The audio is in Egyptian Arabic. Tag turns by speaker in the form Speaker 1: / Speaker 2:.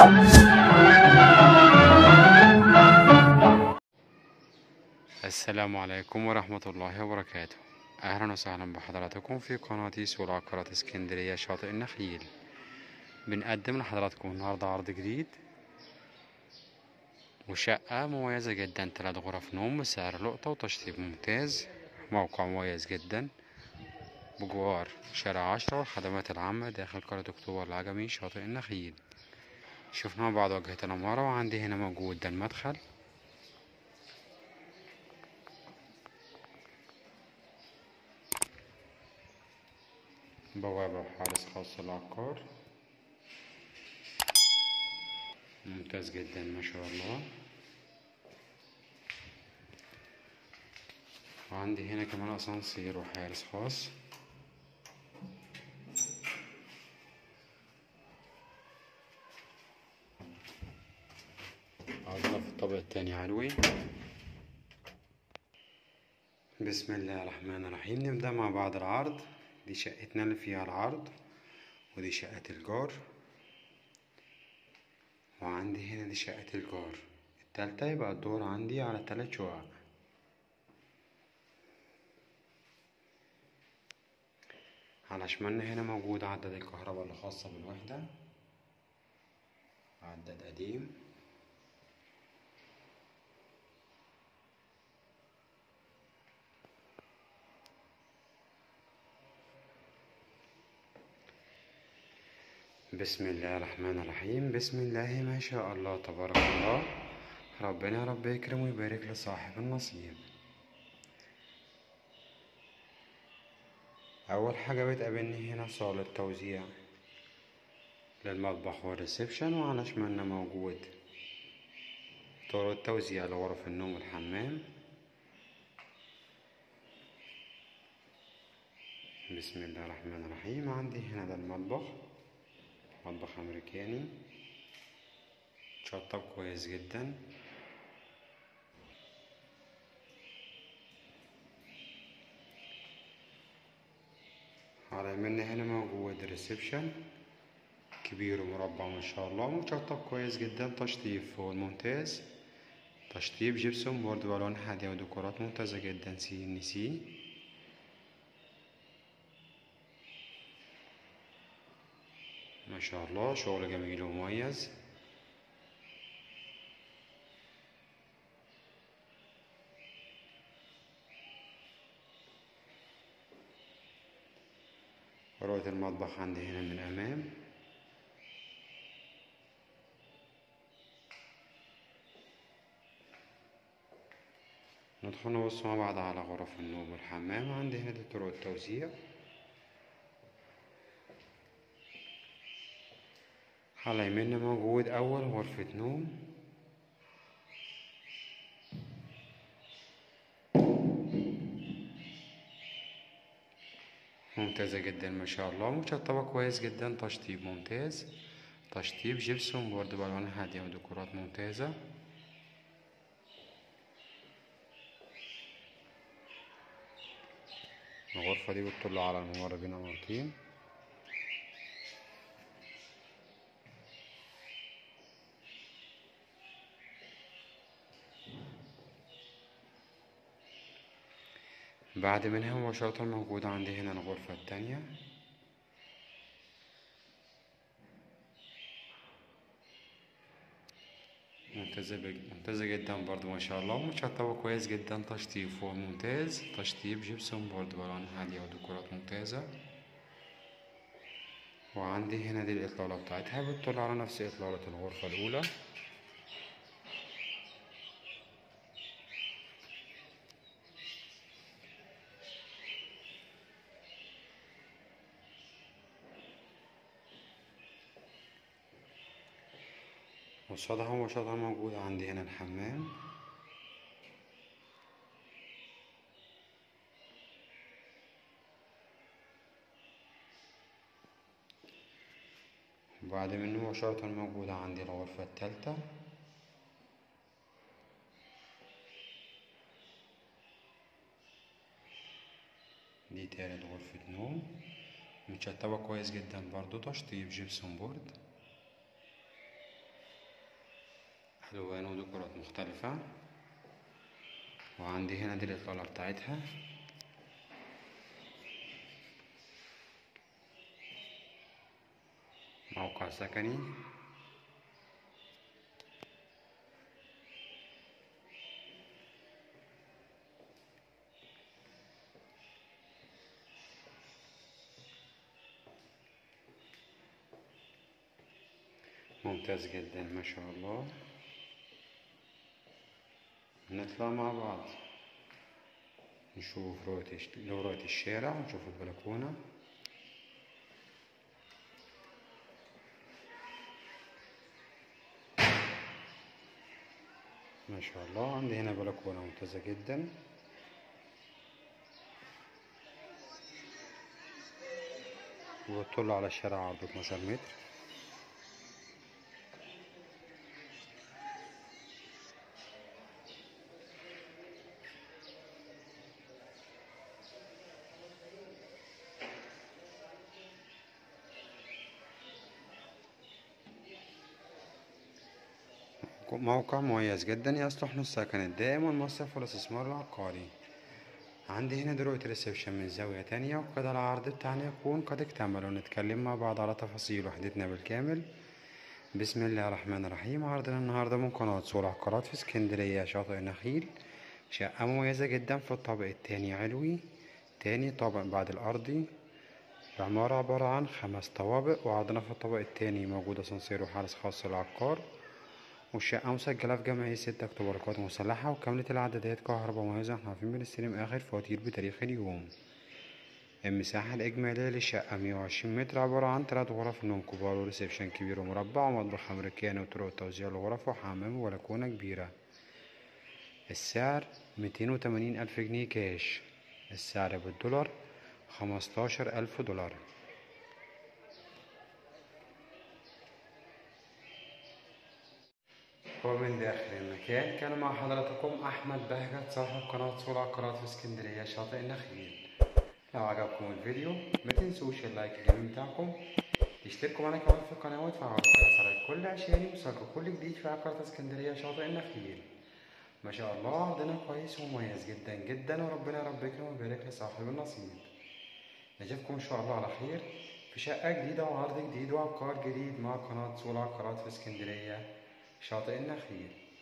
Speaker 1: السلام عليكم ورحمة الله وبركاته أهلا وسهلا بحضراتكم في قناة سوق العقارات اسكندرية شاطئ النخيل بنقدم لحضراتكم النهاردة عرض جديد وشقة مميزة جدا تلات غرف نوم بسعر لقطة وتشطيب ممتاز موقع مميز جدا بجوار شارع عشرة والخدمات العامة داخل قرية أكتوبر العجمي شاطئ النخيل شفنا مع بعض واجهة العمارة وعندي هنا موجود ده المدخل بوابة وحارس خاص العقار ممتاز جدا ما شاء الله وعندي هنا كمان اسانسير وحارس خاص عرضنا في الطابق التاني علوي بسم الله الرحمن الرحيم نبدأ مع بعض العرض دي شقتنا اللي فيها العرض ودي شقة الجار وعندي هنا دي شقة الجار التالتة يبقى الدور عندي على تلات شقق على شمالنا هنا موجود عدد الكهرباء الخاصة بالوحدة عدد قديم بسم الله الرحمن الرحيم بسم الله ما شاء الله تبارك الله ربنا يا رب يكرم ويبارك لصاحب النصيب اول حاجة بتقابلني هنا صالة توزيع للمطبخ والريسبشن وعلى شمالنا موجود طرق التوزيع لغرف النوم والحمام بسم الله الرحمن الرحيم عندي هنا ده المطبخ مطبخ امريكاني شطب كويس جدا على يمنا هنا موجود ريسبشن كبير ومربع ما شاء الله مشطب كويس جدا تشطيب فوق الممتاز تشطيب جبسون بورد والوان هادية وديكورات ممتازة جدا سي ان سي ما شاء الله شغل جميل ومميز رؤية المطبخ عندي هنا من الأمام ندخل نبص مع بعض على غرف النوم والحمام عندي هنا دي طرق التوزيع على يميننا موجود أول غرفة نوم ممتازة جدا ما شاء الله مشطبة كويس جدا تشطيب ممتاز تشطيب جبسون بورد بألوان هادية وديكورات ممتازة الغرفة دي بتطل على الممر بين عمارتين بعد منها مباشرة موجودة عندي هنا الغرفة التانية ممتازة ممتازة جدا برضو ما شاء الله متشطبة كويس جدا تشطيب فوق ممتاز تشطيب جبسون بورد بألوان هادية وديكورات ممتازة وعندي هنا دي الإطلالة بتاعتها بتطل على نفس إطلالة الغرفة الأولى قصادها مباشرة موجود عندي هنا الحمام وبعد منه مباشرة موجودة عندي الغرفة التالتة دي تالت غرفة نوم متشطبة كويس جدا برضو تشطيب جبسون بورد ألوان وديكورات مختلفة وعندي هنا دي الإطلالة بتاعتها موقع سكني ممتاز جدا ما شاء الله نطلع مع بعض نشوف رؤية رؤية الشارع ونشوف البلكونة ما شاء الله عندي هنا بلكونة ممتازة جدا وبتطل على الشارع عرض 12 متر موقع مميز جدا يصلح للسكن الدائم والمصرف والاستثمار العقاري عندي هنا دلوقتي ريسبشن من زاوية تانية وكده العرض بتاعنا يكون قد اكتمل ونتكلم مع بعض على تفاصيل وحدتنا بالكامل بسم الله الرحمن الرحيم عرضنا النهاردة من قناة سول عقارات في اسكندرية شاطئ النخيل شقة مميزة جدا في الطابق التاني علوي تاني طابق بعد الأرضي العمارة عبارة عن خمس طوابق وعندنا في الطابق التاني موجود أسانسير وحارس خاص للعقار والشقة مسجلة في جمعية ستة أكتوبر القوات المسلحة وكاملة الإعدادات كهرباء مميزة احنا عارفين بنستلم آخر فواتير بتاريخ اليوم المساحة الإجمالية للشقة مية وعشرين متر عبارة عن تلات غرف نوم كبار وريسبشن كبير ومربع ومطبخ أمريكاني وطرق توزيع الغرف وحمام وبلكونة كبيرة السعر ميتين وتمانين ألف جنيه كاش السعر بالدولار خمستاشر ألف دولار ومن داخل المكان كان مع حضراتكم أحمد بهجت صاحب قناة صورة عقارات في اسكندرية شاطئ النخيل لو عجبكم الفيديو ما تنسوش اللايك الجميل بتاعكم تشتركوا معانا كمان في القناة وتفعلوا الجرس على الكل عشان يوصلكوا كل جديد في عقارات اسكندرية شاطئ النخيل ما شاء الله عرضنا كويس ومميز جدا جدا وربنا يا رب يكرم ويبارك لصاحب النصيب نشوفكم ان شاء الله على خير في شقة جديدة وعرض جديد وعقار جديد مع قناة صورة عقارات في اسكندرية شاطئ النخيل